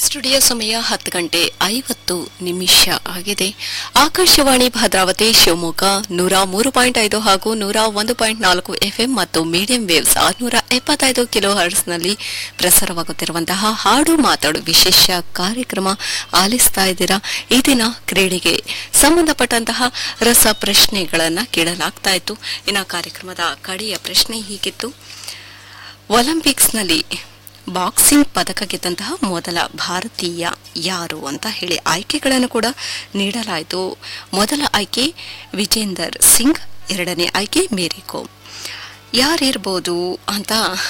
studio ಸಮಯ ಹತ್ತು ಗಂಟೆ ಐವತ್ತು ನಿಮಿಷ ಆಗಿದೆ ಆಕಾಶವಾಣಿ ಭದ್ರಾವತಿ ಶಿವಮೊಗ್ಗ ನೂರ ಮೂರು ಪಾಯಿಂಟ್ ಐದು ಹಾಗೂ ನೂರ ಒಂದು ಪಾಯಿಂಟ್ ನಾಲ್ಕು ಎಫ್ಎಂ ಮತ್ತು ಮೀಡಿಯಂ ವೇವ್ಸ್ ಆರ್ನೂರ ಎಪ್ಪತ್ತೈದು ಕಿಲೋ ಹರ್ಟ್ಸ್ನಲ್ಲಿ ಪ್ರಸಾರವಾಗುತ್ತಿರುವಂತಹ ಹಾಡು ಮಾತಾಡು ವಿಶೇಷ ಕಾರ್ಯಕ್ರಮ ಆಲಿಸ್ತಾ ಇದ್ದೀರಾ ಈ ದಿನ ಕ್ರೀಡೆಗೆ ಸಂಬಂಧಪಟ್ಟಂತಹ ರಸ ಪ್ರಶ್ನೆಗಳನ್ನ ಕೇಳಲಾಗ್ತಾ ಇತ್ತು ಇನ್ನು ಕಾರ್ಯಕ್ರಮದ ಕಡೆಯ ಪ್ರಶ್ನೆ ಹೀಗಿತ್ತು ಒಲಿಂಪಿಕ್ಸ್ನಲ್ಲಿ ಬಾಕ್ಸಿಂಗ್ ಪದಕ ಗೆದ್ದಂತಹ ಮೊದಲ ಭಾರತೀಯ ಯಾರು ಅಂತ ಹೇಳಿ ಆಯ್ಕೆಗಳನ್ನು ಕೂಡ ನೀಡಲಾಯಿತು ಮೊದಲ ಆಯ್ಕೆ ವಿಜೇಂದರ್ ಸಿಂಗ್ ಎರಡನೇ ಆಯ್ಕೆ ಮೇರಿ ಕೋಮ್ ಯಾರಿರ್ಬೋದು ಅಂತ